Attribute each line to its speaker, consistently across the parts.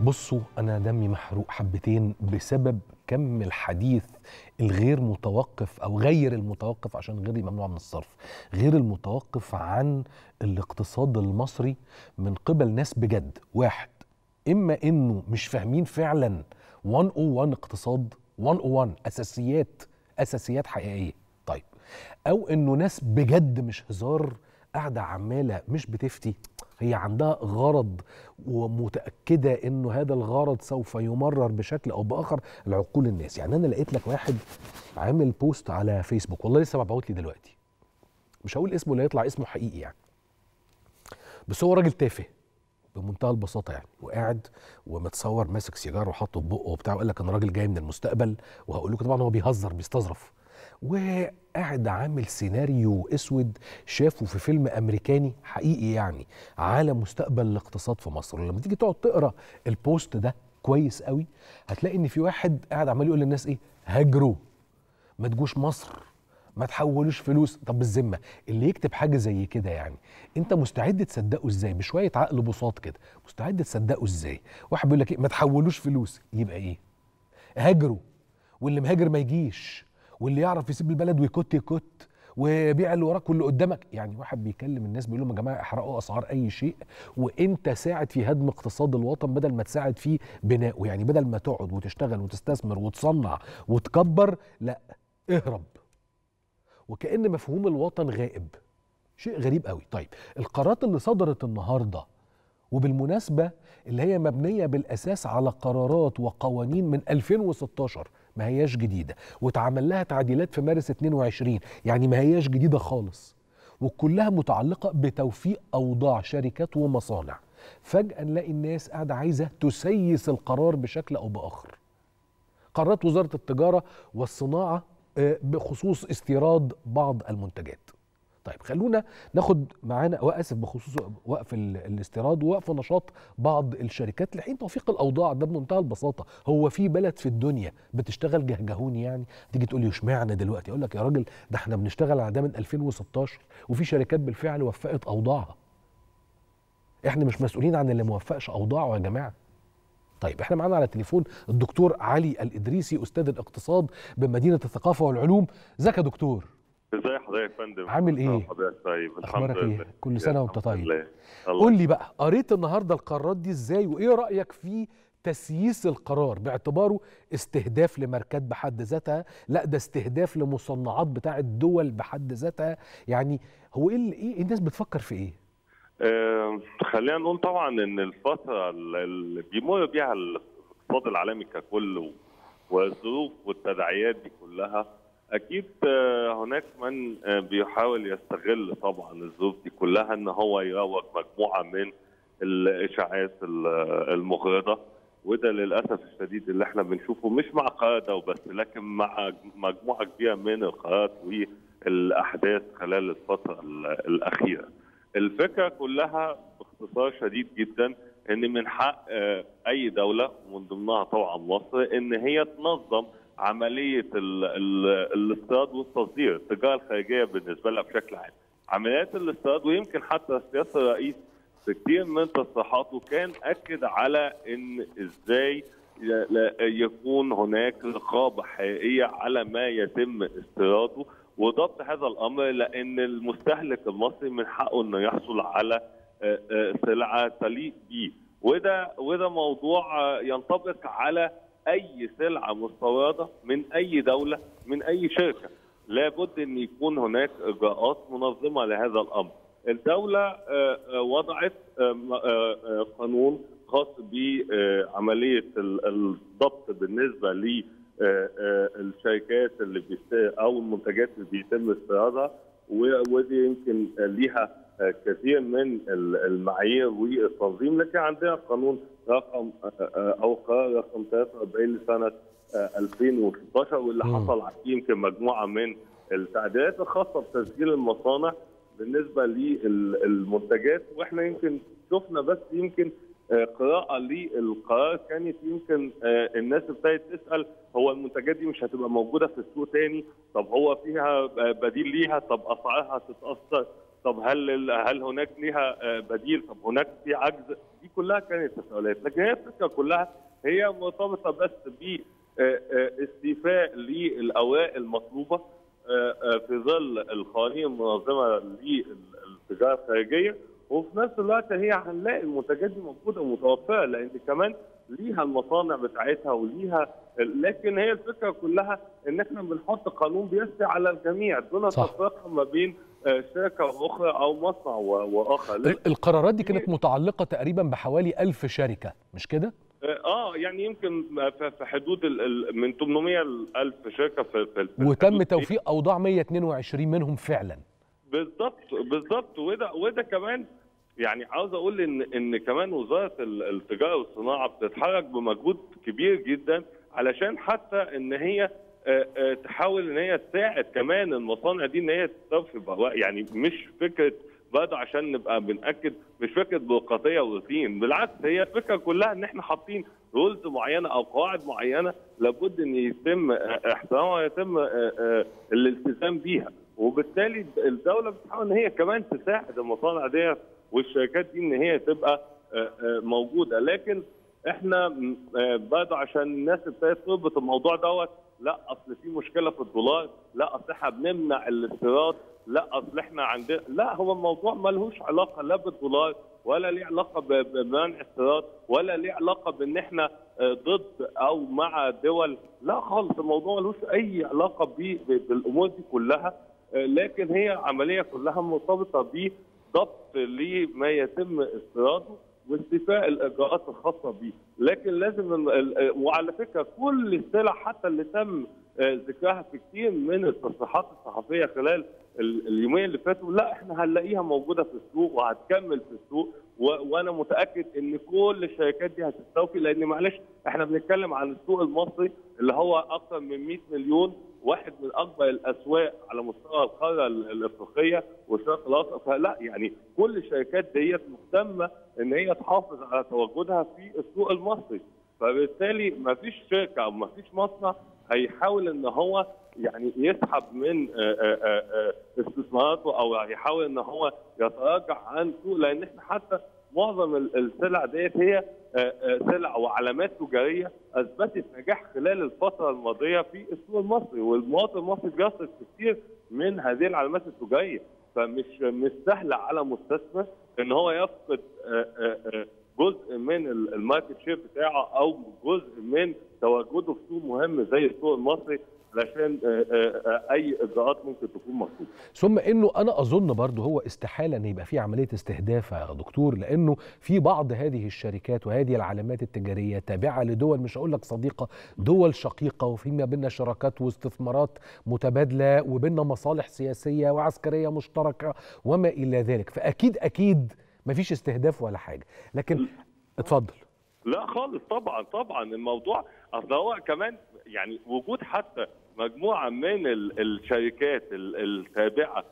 Speaker 1: بصوا انا دمي محروق حبتين بسبب كم الحديث الغير متوقف او غير المتوقف عشان غيري ممنوع من الصرف غير المتوقف عن الاقتصاد المصري من قبل ناس بجد واحد اما انه مش فاهمين فعلا 101 اقتصاد 101 اساسيات اساسيات حقيقيه طيب او انه ناس بجد مش هزار قاعده عماله مش بتفتي هي عندها غرض ومتاكده انه هذا الغرض سوف يمرر بشكل او باخر لعقول الناس يعني انا لقيت لك واحد عامل بوست على فيسبوك والله لسه مبعوت لي دلوقتي مش هقول اسمه لا يطلع اسمه حقيقي يعني بس هو راجل تافه بمنتهى البساطه يعني وقاعد ومتصور ماسك سيجاره وحاطه في بقه وبتاع وقال لك انا راجل جاي من المستقبل وهقول لكم طبعا هو بيهزر بيستظرف وقاعد عامل سيناريو اسود شافه في فيلم امريكاني حقيقي يعني على مستقبل الاقتصاد في مصر ولما تيجي تقعد تقرا البوست ده كويس قوي هتلاقي ان في واحد قاعد عمال يقول للناس ايه هاجروا ما تجوش مصر ما تحولوش فلوس طب بالذمه اللي يكتب حاجه زي كده يعني انت مستعد تصدقه ازاي بشويه عقل بساط كده مستعد تصدقه ازاي واحد بيقول لك إيه؟ ما تحولوش فلوس يبقى ايه هاجروا واللي مهاجر ما يجيش واللي يعرف يسيب البلد ويكت يكت وبيع اللي وراك واللي قدامك يعني واحد بيكلم الناس بيقول لهم يا جماعه احرقوا اسعار اي شيء وانت ساعد في هدم اقتصاد الوطن بدل ما تساعد في بنائه يعني بدل ما تقعد وتشتغل وتستثمر وتصنع وتكبر لا اهرب وكأن مفهوم الوطن غائب شيء غريب قوي طيب القرارات اللي صدرت النهارده وبالمناسبة اللي هي مبنية بالأساس على قرارات وقوانين من 2016 ما هياش جديدة واتعمل لها تعديلات في مارس 22 يعني ما هياش جديدة خالص وكلها متعلقة بتوفيق أوضاع شركات ومصانع فجأة نلاقي الناس قاعدة عايزة تسيس القرار بشكل أو بآخر قرارات وزارة التجارة والصناعة آه، بخصوص استيراد بعض المنتجات طيب خلونا ناخد معانا واسف بخصوص وقف ال- الاستيراد ووقف نشاط بعض الشركات لحين توفيق الاوضاع ده بمنتهى البساطه هو في بلد في الدنيا بتشتغل جهجهوني يعني تيجي تقول لي اشمعنى دلوقتي اقول لك يا راجل ده احنا بنشتغل على ده من 2016 وفي شركات بالفعل وفقت اوضاعها احنا مش مسؤولين عن اللي موفقش اوضاعه يا جماعه طيب احنا معانا على التليفون الدكتور علي الادريسي استاذ الاقتصاد بمدينه الثقافه والعلوم ازيك يا دكتور
Speaker 2: ازي حضرتك يا فندم
Speaker 1: عامل ايه؟
Speaker 2: حضرتك طيب
Speaker 1: أخبارك
Speaker 2: الحمد
Speaker 1: إيه؟
Speaker 2: لله
Speaker 1: كل سنة وأنت
Speaker 2: الحمد
Speaker 1: طيب.
Speaker 2: لله. الله
Speaker 1: قول لي بقى قريت النهارده القرارات دي ازاي وايه رايك في تسييس القرار باعتباره استهداف لماركات بحد ذاتها لا ده استهداف لمصنعات بتاعه دول بحد ذاتها يعني هو ايه اللي- ايه الناس بتفكر في ايه
Speaker 2: آه خلينا نقول طبعا ان الفتره اللي بيمر بيها الاقتصاد العالمي ككل و- والظروف والتداعيات دي كلها اكيد آه، هناك من آه، بيحاول يستغل طبعا الظروف دي كلها ان هو يروج مجموعه من الاشاعات ال- المغرضه وده للاسف الشديد اللي احنا بنشوفه مش مع قرار ده وبس لكن مع مجموعه كبيره من القرارات والاحداث خلال الفتره ال- الاخيره. الفكره كلها باختصار شديد جدا ان من حق آه، اي دوله ومن ضمنها طبعا مصر ان هي تنظم عمليه ال- ال- الاستيراد والتصدير التجاره الخارجيه بالنسبه لها بشكل عام. عمليات الاستيراد ويمكن حتى سياسه الرئيس في كتير من تصريحاته كان اكد على ان ازاي ي- لا- يكون هناك رقابه حقيقيه على ما يتم استيراده وضبط هذا الامر لان المستهلك المصري من حقه انه يحصل على آه، آه، سلعه تليق به وده وده موضوع آه، ينطبق على اي سلعه مستورده من اي دوله من اي شركه لابد ان يكون هناك اجراءات منظمه لهذا الامر الدوله آه، آه، وضعت آه، م- آه، آه، قانون خاص بعمليه ال- الضبط بالنسبه ل آه، آه، الشركات اللي بيست... او المنتجات اللي بيتم استيرادها و- ودي يمكن ليها آه، كثير من ال- المعايير والتنظيم لكن عندنا قانون رقم آه، آه، او قرار رقم 43 لسنه آه، 2016 واللي
Speaker 1: مم.
Speaker 2: حصل عليه يمكن مجموعه من التعديلات الخاصه بتسجيل المصانع بالنسبه للمنتجات واحنا يمكن شفنا بس يمكن آه، قراءه للقرار كانت يمكن آه، الناس ابتدت تسال هو المنتجات دي مش هتبقى موجوده في السوق تاني طب هو فيها آه، بديل ليها طب اسعارها هتتاثر طب هل ال- هل هناك ليها آه، بديل طب هناك في عجز دي كلها كانت تساؤلات لكن هي الفكره كلها هي مرتبطه بس ب استيفاء للاوراق المطلوبه آه، آه، في ظل القوانين المنظمه للتجاره الخارجيه وفي نفس الوقت هي هنلاقي المنتجات دي موجوده ومتوفره لان كمان ليها المصانع بتاعتها وليها لكن هي الفكره كلها ان احنا بنحط قانون بيسري على الجميع دون
Speaker 1: صح.
Speaker 2: تفرقه ما بين آه، شركه واخرى او مصنع و- واخر لكن
Speaker 1: ال- القرارات دي كانت متعلقه تقريبا بحوالي ألف شركه مش كده
Speaker 2: اه يعني يمكن في في حدود ال- ال- من 800 ل 1000 شركه في في في
Speaker 1: وتم
Speaker 2: الحدود دي.
Speaker 1: توفيق اوضاع 122 منهم فعلا
Speaker 2: بالظبط بالظبط وده وده كمان يعني عاوز اقول ان ان كمان وزاره ال- التجاره والصناعه بتتحرك بمجهود كبير جدا علشان حتى ان هي آه، آه، تحاول ان هي تساعد كمان المصانع دي ان هي تستوفي بواقي يعني مش فكره برضه عشان نبقى بناكد مش فكره بيروقراطيه وروتين بالعكس هي الفكره كلها ان احنا حاطين رولز معينه او قواعد معينه لابد ان يتم آه، احترامها ويتم آه، آه، الالتزام بيها وبالتالي الدوله بتحاول ان هي كمان تساعد المصانع دي والشركات دي ان هي تبقى آه، آه، موجوده لكن احنا م- آه، برضه عشان الناس ابتدت تربط الموضوع دوت لا اصل في مشكله في الدولار لا اصل احنا بنمنع الاستيراد لا اصل احنا عندنا لا هو الموضوع ملهوش علاقه لا بالدولار ولا ليه علاقه ب- بمنع استيراد ولا ليه علاقه بان احنا آه، ضد او مع دول لا خالص الموضوع ملوش اي علاقه ب- ب- بالامور دي كلها آه، لكن هي عمليه كلها مرتبطه بضبط لما يتم استيراده واستيفاء الاجراءات الخاصه به لكن لازم ال- ال- وعلى فكره كل السلع حتى اللي تم آه، ذكرها في كتير من التصريحات الصحفيه خلال ال- اليومين اللي فاتوا لا احنا هنلاقيها موجوده في السوق وهتكمل في السوق و- وانا متاكد ان كل الشركات دي هتستوفي لان معلش احنا بنتكلم عن السوق المصري اللي هو اكثر من 100 مليون واحد من اكبر الاسواق على مستوى القاره ال- الافريقيه والشرق الاوسط فلا يعني كل الشركات ديت مهتمه ان هي تحافظ على تواجدها في السوق المصري فبالتالي ما فيش شركه او ما فيش مصنع هيحاول ان هو يعني يسحب من آه، آه، آه، آه، استثماراته او هيحاول ان هو يتراجع عن سوق لان احنا حتى معظم ال- السلع ديت هي آه، آه، سلع وعلامات تجاريه اثبتت نجاح خلال الفتره الماضيه في السوق المصري والمواطن المصري بيصرف كتير من هذه العلامات التجاريه فمش مش سهل على مستثمر ان هو يفقد آه، آه، آه، جزء من ال- الماركت شير بتاعه او جزء من تواجده في سوق مهم زي السوق المصري علشان آه، آه، آه، اي اجراءات ممكن تكون مطلوبه
Speaker 1: ثم انه انا اظن برضه هو استحاله ان يبقى في عمليه استهداف يا دكتور لانه في بعض هذه الشركات وهذه العلامات التجاريه تابعه لدول مش هقول لك صديقه دول شقيقه وفيما بيننا شراكات واستثمارات متبادله وبيننا مصالح سياسيه وعسكريه مشتركه وما الى ذلك فاكيد اكيد مفيش استهداف ولا حاجه لكن اتفضل
Speaker 2: لا خالص طبعا طبعا الموضوع اصل هو كمان يعني وجود حتى مجموعه من ال- الشركات ال- التابعه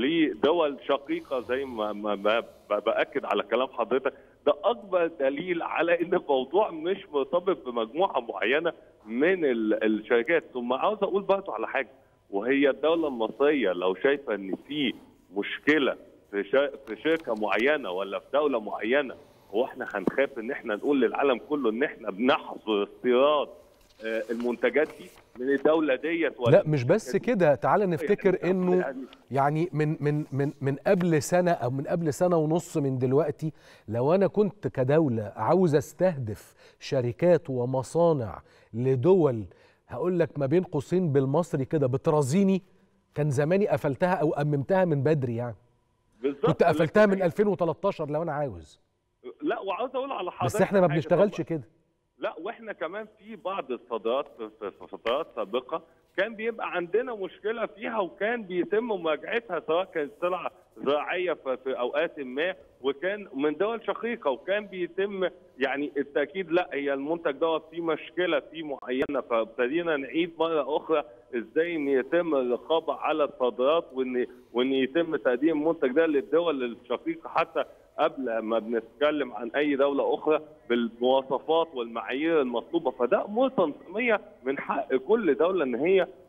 Speaker 2: لدول شقيقه زي ما, ما, ما ب- باكد على كلام حضرتك ده اكبر دليل على ان الموضوع مش مرتبط بمجموعه معينه من ال- الشركات ثم عاوز اقول برضه على حاجه وهي الدوله المصريه لو شايفه ان في مشكله في شا- في شركه معينه ولا في دوله معينه هو احنا هنخاف ان احنا نقول للعالم كله ان احنا بنحظر استيراد آه، المنتجات دي من الدوله ديت ولا
Speaker 1: لا مش بس كده تعال نفتكر
Speaker 2: يعني-
Speaker 1: انه
Speaker 2: يعني
Speaker 1: يعني من من من من قبل سنه او من قبل سنه ونص من دلوقتي لو انا كنت كدوله عاوز استهدف شركات ومصانع لدول هقول لك ما بين قوسين بالمصري كده بترازيني كان زماني قفلتها او اممتها من بدري يعني
Speaker 2: بالظبط
Speaker 1: كنت قفلتها
Speaker 2: لكن
Speaker 1: من 2013 لو انا عاوز
Speaker 2: لا وعاوز اقول على حضرتك
Speaker 1: بس احنا ما
Speaker 2: حاجة
Speaker 1: بنشتغلش
Speaker 2: طبعاً.
Speaker 1: كده
Speaker 2: لا واحنا كمان في بعض الصادرات في- في في فترات سابقه كان بيبقى عندنا مشكله فيها وكان بيتم مراجعتها سواء كانت سلعه زراعيه في في اوقات ما وكان من دول شقيقه وكان بيتم يعني التاكيد لا هي المنتج دوت فيه مشكله فيه معينه فابتدينا نعيد مره اخرى ازاي ان يتم الرقابه على الصادرات وان وان يتم تقديم المنتج ده للدول الشقيقه حتى قبل ما بنتكلم عن اي دوله اخرى بالمواصفات والمعايير المطلوبه فده امور تنظيميه من حق كل دوله ان هي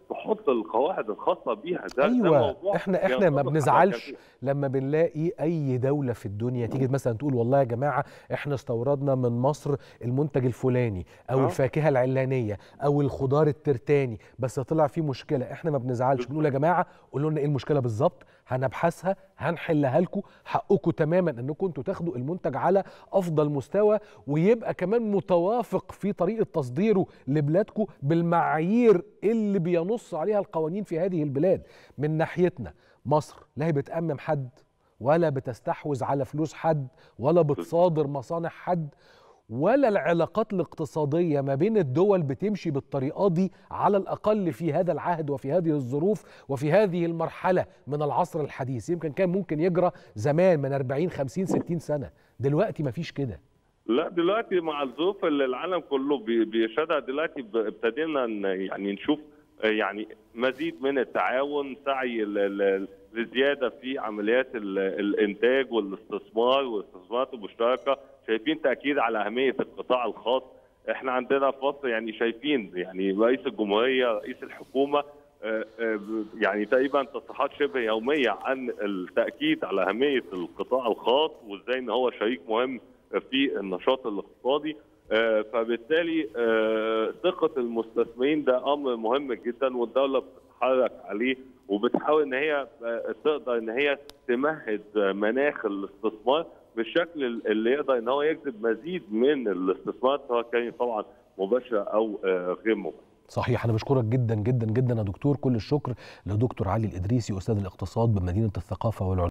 Speaker 2: تحط القواعد الخاصه بيها ده ده
Speaker 1: ايوه
Speaker 2: موضوع
Speaker 1: احنا احنا ما
Speaker 2: ينطبق على
Speaker 1: بنزعلش
Speaker 2: الجميع.
Speaker 1: لما بنلاقي اي دوله في الدنيا تيجي مثلا تقول والله يا جماعه احنا استوردنا من مصر المنتج الفلاني او
Speaker 2: آه.
Speaker 1: الفاكهه العلانيه او الخضار الترتاني بس طلع فيه مشكله احنا ما بنزعلش بنقول يا جماعه قولوا لنا ايه المشكله بالظبط هنبحثها هنحلها لكم حقكم تماما انكم انتوا تاخدوا المنتج على افضل مستوى ويبقى كمان متوافق في طريقه تصديره لبلادكم بالمعايير اللي بينص عليها القوانين في هذه البلاد من ناحيتنا مصر لا هي بتأمم حد ولا بتستحوذ على فلوس حد ولا بتصادر مصانع حد ولا العلاقات الاقتصادية ما بين الدول بتمشي بالطريقة دي على الأقل في هذا العهد وفي هذه الظروف وفي هذه المرحلة من العصر الحديث يمكن كان ممكن يجرى زمان من 40 50 60 سنة دلوقتي مفيش كده
Speaker 2: لا دلوقتي مع الظروف اللي العالم كله بي- بيشهدها دلوقتي ب- ابتدينا ن- يعني نشوف آه، يعني مزيد من التعاون سعي ال- ال- لزياده في عمليات ال- الانتاج والاستثمار والاستثمارات المشتركه شايفين تاكيد على اهميه القطاع الخاص احنا عندنا في مصر يعني شايفين يعني رئيس الجمهوريه رئيس الحكومه آه، آه، يعني تقريبا تصريحات شبه يوميه عن التاكيد على اهميه القطاع الخاص وازاي ان هو شريك مهم في النشاط الاقتصادي آه، فبالتالي آه، ثقة المستثمرين ده أمر مهم جدا والدولة بتتحرك عليه وبتحاول إن هي آه، تقدر إن هي تمهد آه، مناخ الاستثمار بالشكل اللي يقدر إن هو يجذب مزيد من الاستثمار سواء كان طبعا مباشرة أو آه، غير مباشرة.
Speaker 1: صحيح انا بشكرك جدا جدا جدا يا دكتور كل الشكر لدكتور علي الادريسي استاذ الاقتصاد بمدينه الثقافه والعلوم